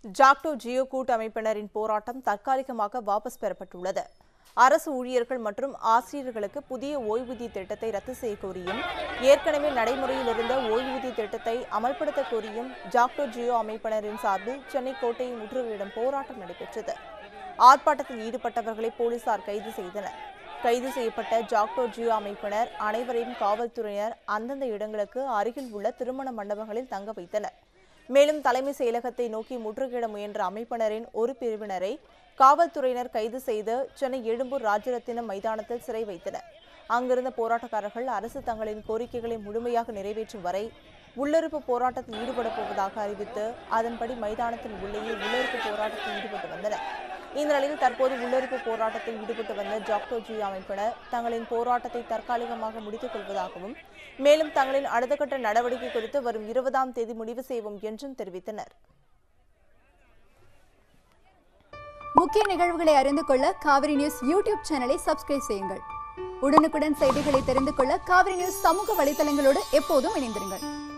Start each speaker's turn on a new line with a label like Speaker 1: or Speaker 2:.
Speaker 1: ஜாக்டோ ஜியோ கூட்டு அமைப்பினரின் போராட்டம் தற்காலிகமாக வாபஸ் பெறப்பட்டுள்ளது அரசு ஊழியர்கள் மற்றும் ஆசிரியர்களுக்கு புதிய ஓய்வூதிய திட்டத்தை ரத்து செய்ய கோரியும் ஏற்கனவே நடைமுறையில் இருந்த ஓய்வூதிய திட்டத்தை அமல்படுத்த கோரியும் ஜாக்டோ ஜியோ அமைப்பினரின் சார்பில் சென்னை கோட்டை முற்றுகையிடம் போராட்டம் நடைபெற்றது ஆர்ப்பாட்டத்தில் ஈடுபட்டவர்களை போலீசார் கைது செய்தனர் கைது செய்யப்பட்ட ஜாக்டோ ஜியோ அமைப்பினர் அனைவரையும் காவல்துறையினர் அந்தந்த இடங்களுக்கு அருகில் உள்ள திருமண மண்டபங்களில் தங்க வைத்தனர் மேலும் தலைமை செயலகத்தை நோக்கி முற்றுகையிட முயன்ற அமைப்பினரின் ஒரு பிரிவினரை காவல்துறையினர் கைது செய்து சென்னை எழும்பூர் ராஜரத்தினம் மைதானத்தில் சிறை வைத்தனர் அங்கிருந்த போராட்டக்காரர்கள் அரசு தங்களின் கோரிக்கைகளை முழுமையாக நிறைவேற்றும் வரை உள்ளிருப்பு போராட்டத்தில் ஈடுபடப் போவதாக அறிவித்து அதன்படி மைதானத்தின் உள்ளேயே உள்ளிருப்பு போராட்டத்தில் ஈடுபட்டு வந்தனர் இந்த நிலையில் தற்போது உள்ளிருப்பு போராட்டத்தில் ஈடுபட்டு வந்த ஜாக்டோ ஜி அமைப்பினர் தங்களின் போராட்டத்தை தற்காலிகமாக முடித்துக் கொள்வதாகவும் மேலும் தங்களின் அடுத்த கட்ட நடவடிக்கை குறித்து வரும் இருபதாம் தேதி முடிவு செய்வோம் என்றும் தெரிவித்தனர்
Speaker 2: முக்கிய நிகழ்வுகளை அறிந்து கொள்ள காவிரி நியூஸ் யூடியூப் சேனலை சப்ஸ்கிரைப் செய்யுங்கள் உடனுக்குடன் செய்திகளை தெரிந்து கொள்ள காவிரி நியூஸ் சமூக வலைதளங்களோடு எப்போதும் இணைந்திருங்கள்